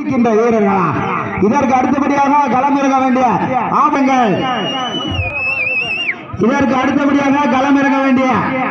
இருக்கின்ற வீரர்களா இதற்கு அடுத்தபடியாக களமிறங்க வேண்டிய ஆபங்கள் இதற்கு அடுத்தபடியாக களமிறங்க வேண்டிய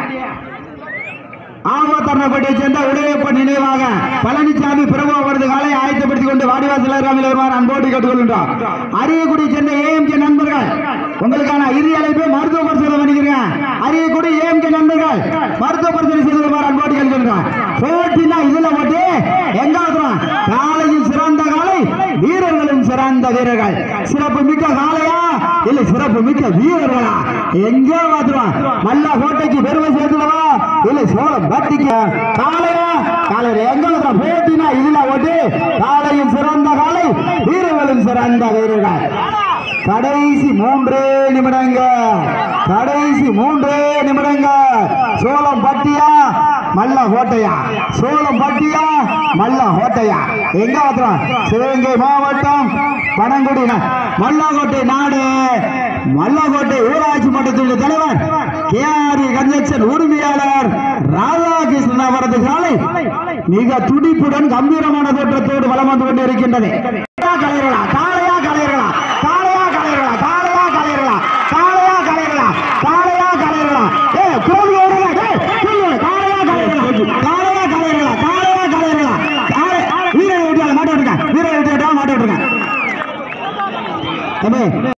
ஆபத்தரணப்பட்டியை சேர்ந்த உடையப்ப நினைவாக பழனிசாமி பிரபு அவரது காலை ஆயத்தப்படுத்திக் கொண்டு வாடிவாசல் அருகாமையில் வருமாறு அன்போடு கேட்டுக்கொள்கின்றோம் அரியக்குடி சேர்ந்த ஏஎம்கே நண்பர்கள் உங்களுக்கான இறுதி அழைப்பு மருத்துவ பரிசோதனை பண்ணிக்கிறேன் அரியக்குடி ஏஎம்கே நண்பர்கள் மருத்துவ பரிசோதனை செய்து வருமாறு அன்போடு கேட்டுக்கொள்கிறோம் போட்டினா இதுல போட்டு எங்க ஆடுறோம் காலையில் சிறந்த காலை வீரர்களும் சிறந்த வீரர்கள் சிறப்பு மிக்க காலையா இல்ல சிறப்பு மிக்க வீரர்களா எங்கேயோ மாத்துறோம் நல்ல கோட்டைக்கு பெருமை சேர்த்துடவா இல்ல சோழம் பட்டிக்கு காலையா காலையில எங்க மாத்துறோம் போட்டினா இதுல ஓட்டு காலையும் சிறந்த காலை வீரர்களும் சிறந்த வீரர்கள் கடைசி மூன்றே நிமிடங்கள் கடைசி மூன்றே நிமிடங்கள் சோளம் பட்டியா மல்ல கோட்டையா சோளம் பட்டியா மல்ல கோட்டையா எங்க மாத்திரம் சிவகங்கை மாவட்டம் பனங்குடி நா- மல்லாக்கோட்டை நாடு மல்லாக்கோட்டை ஊராட்சி மன்றத்தினுடைய தலைவர் கே ஆர் கன்வென்ஷன் உரிமையாளர் ராதாகிருஷ்ணன் அவரது சாலை மிக துடிப்புடன் கம்பீரமான தோற்றத்தோடு வலம் வந்து கொண்டிருக்கின்றது கலைஞர்களா காளையா கலைஞர்களா காளையா கலைஞர்களா காளையா கலைஞர்களா காளையா கலைஞர்களா காளையா கலைஞர்களா ஏ கோழி ஓடுங்க டேய் சொல்லு காளையா கலைஞர்களா காளையா கலைஞர்களா காளையா கலைஞர்களா காளை வீரரை விட்டு மாட்ட விட்டுருங்க வீரரை விட்டு மாட்ட விட்டுருங்க தம்பி